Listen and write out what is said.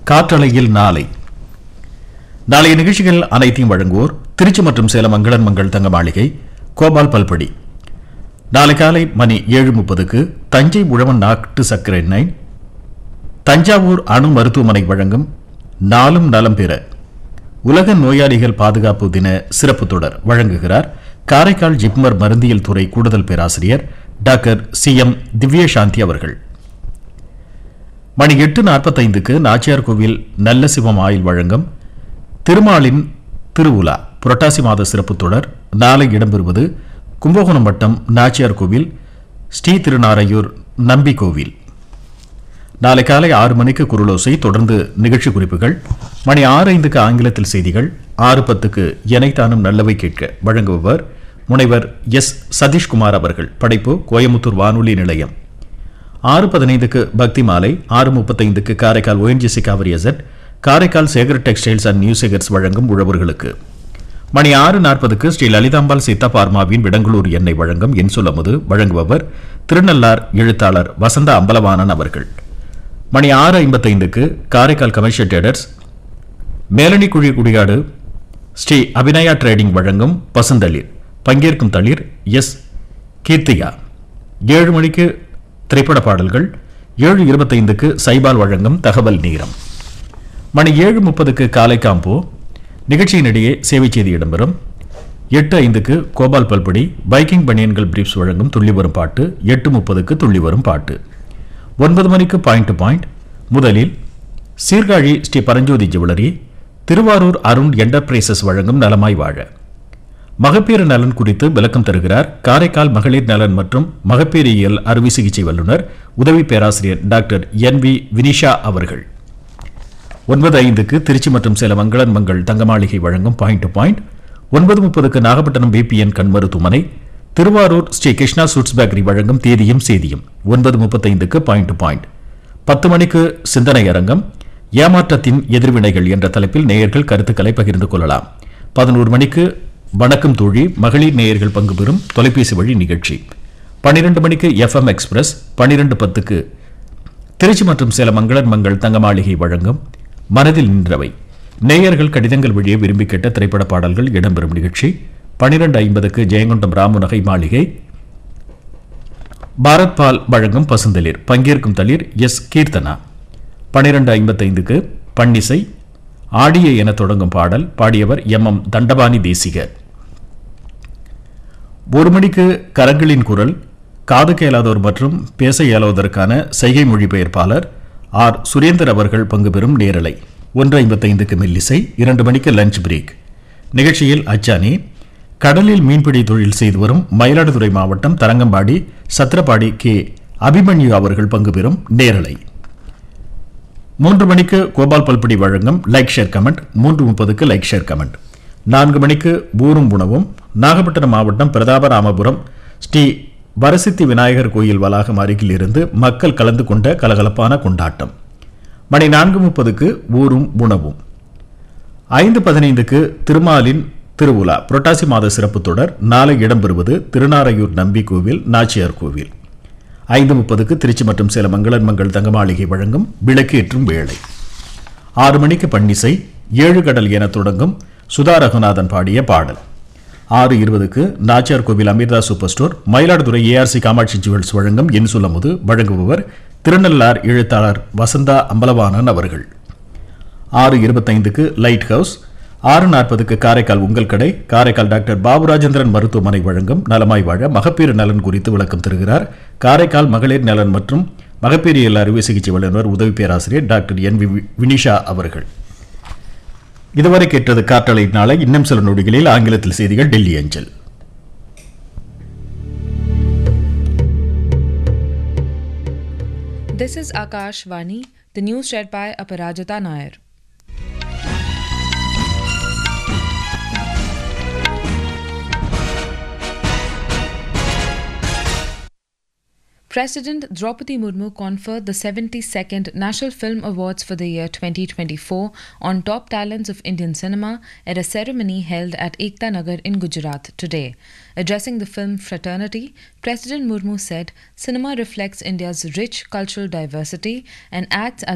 காற்றலையில் நாளை நாளைய நிகழ்ச்சிகள் அனைத்தையும் வழங்குவோர் திருச்சி மற்றும் சேலம் மங்களன் மங்கள் தங்க மாளிகை கோபால் பல்படி நாளை காலை மணி ஏழு முப்பதுக்கு தஞ்சை உழவன் நாட்டு சர்க்கரை எண்ணெய் தஞ்சாவூர் அணு மருத்துவமனை வழங்கும் நாளும் நலம் பெற உலக நோயாளிகள் பாதுகாப்பு தின சிறப்பு தொடர் வழங்குகிறார் காரைக்கால் ஜிப்மர் மருந்தியல் துறை கூடுதல் பேராசிரியர் டாக்டர் சி எம் திவ்யசாந்தி அவர்கள் மணி எட்டு நாற்பத்தைந்துக்கு நாச்சியார் கோவில் நல்ல சிவம் ஆயில் வழங்கும் திருமாலின் திருவுலா புரட்டாசி மாத சிறப்பு தொடர் நாளை இடம்பெறுவது கும்பகோணம் வட்டம் நாச்சியார் கோவில் ஸ்ரீ திருநாரையூர் நம்பி கோவில் நாளை காலை ஆறு மணிக்கு குருளோசை தொடர்ந்து நிகழ்ச்சி குறிப்புகள் மணி ஆறு ஐந்துக்கு ஆங்கிலத்தில் செய்திகள் ஆறு பத்துக்கு எனைத்தானும் நல்லவை கேட்க வழங்குபவர் முனைவர் எஸ் சதீஷ்குமார் அவர்கள் படைப்பு கோயமுத்தூர் வானொலி நிலையம் ஆறு பதினைந்துக்கு பக்தி மாலை ஆறு முப்பத்தைந்துக்கு Karaikal ONGC Kaveri zed Karaikal Sekar textiles and நியூசேகர்ஸ் வழங்கும் உழவர்களுக்கு மணி ஆறு நாற்பதுக்கு ஸ்ரீ லலிதாம்பாள் சீதா பார்மாவின் விடங்களூர் எண்ணெய் வழங்கும் என் சொல்லமுது வழங்குபவர் திருநள்ளார் எழுத்தாளர் வசந்த அம்பலவாணன் அவர்கள் மணி ஆறு ஐம்பத்தைந்துக்கு காரைக்கால் கமர்ஷியல் ட்ரேடர்ஸ் மேலணி குழி குடிகாடு ஸ்ரீ அபிநயா ட்ரேடிங் வழங்கும் பசுந்தளிர் பங்கேற்கும் தளிர் எஸ் கீர்த்திகா ஏழு மணிக்கு திரைப்பட பாடல்கள் ஏழு இருபத்தைந்துக்கு சைபால் வழங்கும் தகவல் நேரம் மணி ஏழு முப்பதுக்கு காலை காம்போ நிகழ்ச்சியினிடையே சேவை செய்தி இடம்பெறும் எட்டு ஐந்துக்கு கோபால் பல்படி பைக்கிங் பனியன்கள் பிரீப்ஸ் வழங்கும் துள்ளி வரும் பாட்டு எட்டு முப்பதுக்கு துள்ளி வரும் பாட்டு ஒன்பது மணிக்கு பாயிண்ட் டு பாயிண்ட் முதலில் சீர்காழி ஸ்ரீ பரஞ்சோதி ஜுவல்லரி திருவாரூர் அருண் என்டர்பிரைசஸ் வழங்கும் நலமாய் வாழ மகப்பேறு நலன் குறித்து விளக்கம் தருகிறார் காரைக்கால் மகளிர் நலன் மற்றும் மகப்பேறியல் அறுவை சிகிச்சை வல்லுநர் உதவி பேராசிரியர் டாக்டர் என் வி வினிஷா அவர்கள் ஒன்பது ஐந்துக்கு திருச்சி மற்றும் சேலம் மங்களன் மங்கள் தங்கமாளிகை வழங்கும் பாயிண்ட் டு பாயிண்ட் ஒன்பது முப்பதுக்கு நாகப்பட்டினம் பிபிஎன் கண் மருத்துவமனை திருவாரூர் ஸ்ரீ கிருஷ்ணா சூட்ஸ் பேக்கரி வழங்கும் தேதியும் செய்தியும் ஒன்பது முப்பத்தைந்துக்கு பாயிண்ட் டு பாயிண்ட் பத்து மணிக்கு சிந்தனை அரங்கம் ஏமாற்றத்தின் எதிர்வினைகள் என்ற தலைப்பில் நேயர்கள் கருத்துக்களை பகிர்ந்து கொள்ளலாம் பதினோரு மணிக்கு வணக்கம் தோழி மகளிர் நேயர்கள் பங்கு பெறும் தொலைபேசி வழி நிகழ்ச்சி பன்னிரண்டு மணிக்கு எஃப்எம் எக்ஸ்பிரஸ் பன்னிரண்டு பத்துக்கு திருச்சி மற்றும் சேலம் மங்களன் மங்கள் தங்க மாளிகை வழங்கும் மனதில் நின்றவை நேயர்கள் கடிதங்கள் வழியே விரும்பி கேட்ட திரைப்பட பாடல்கள் இடம்பெறும் நிகழ்ச்சி பனிரெண்டு ஐம்பதுக்கு ஜெயங்கொண்டம் ராமு நகை மாளிகை பாரத் பால் வழங்கும் பசுந்தளிர் பங்கேற்கும் தளிர் எஸ் கீர்த்தனா பனிரெண்டு ஐம்பத்தைந்துக்கு பன்னிசை ஆடிய என தொடங்கும் பாடல் பாடியவர் எம் எம் தண்டபாணி தேசிகர் ஒரு மணிக்கு கரங்களின் குரல் காது கேளாதோர் மற்றும் பேச இயலாததற்கான செய்கை மொழிபெயர்ப்பாளர் ஆர் சுரேந்தர் அவர்கள் பங்கு பெறும் நேரலை ஒன்று ஐம்பத்தைந்துக்கு மெல்லிசை இரண்டு மணிக்கு லஞ்ச் பிரேக் நிகழ்ச்சியில் அச்சானி கடலில் மீன்பிடி தொழில் செய்து வரும் மயிலாடுதுறை மாவட்டம் தரங்கம்பாடி சத்திரபாடி கே அபிமன்யு அவர்கள் பங்கு பெறும் நேரலை மூன்று மணிக்கு கோபால் பல்படி வழங்கும் லைக் ஷேர் கமெண்ட் மூன்று முப்பதுக்கு லைக் ஷேர் கமெண்ட் நான்கு மணிக்கு ஊரும் உணவும் நாகப்பட்டினம் மாவட்டம் பிரதாபராமபுரம் ஸ்ரீ வரசித்தி விநாயகர் கோயில் வளாகம் அருகில் இருந்து மக்கள் கலந்து கொண்ட கலகலப்பான கொண்டாட்டம் மணி நான்கு முப்பதுக்கு ஊரும் உணவும் ஐந்து பதினைந்துக்கு திருமாலின் திருவுலா புரட்டாசி மாத சிறப்பு தொடர் நாளை இடம்பெறுவது திருநாரையூர் நம்பி கோவில் நாச்சியார் கோவில் ஐந்து முப்பதுக்கு திருச்சி மற்றும் சேலம் மங்களன் மங்கள் தங்கமாளிகை வழங்கும் விளக்கேற்றும் வேளை ஆறு மணிக்கு பன்னிசை ஏழு கடல் என தொடங்கும் சுதா ரகுநாதன் பாடிய பாடல் ஆறு இருபதுக்கு Nachiyar Kovil Amirtha super store Mayiladuthurai ARC Kamatchi jewels வழங்கும் என் சொல்லமுது வழங்குபவர் திருநள்ளார் எழுத்தாளர் வசந்தா அம்பலவாணன் அவர்கள் ஆறு இருபத்தைந்துக்கு லைட் ஹவுஸ் ஆறு நாற்பதுக்கு காரைக்கால் உங்கள் கடை காரைக்கால் டாக்டர் பாபுராஜேந்திரன் மருத்துவமனை வழங்கும் நலமாய் வாழ மகப்பேறு நலன் குறித்து விளக்கம் தருகிறார் காரைக்கால் மகளிர் நலன் மற்றும் மகப்பேறியல் அறுவை சிகிச்சை வல்லுநர் உதவி பேராசிரியர் டாக்டர் என் வி வினிஷா அவர்கள் இதுவரை கேட்டது காற்றலை நாளை இன்னும் சில நொடிகளில் ஆங்கிலத்தில் செய்திகள் டெல்லி அஞ்சல் This is Akash Vani, the news read by Aparajita Nair. President Draupadi Murmu conferred the 72nd National Film Awards for the year 2024 on top talents of Indian cinema at a ceremony held at Ekta Nagar in Gujarat today. Addressing the film fraternity, President Murmu said, Cinema reflects India's rich cultural diversity and acts as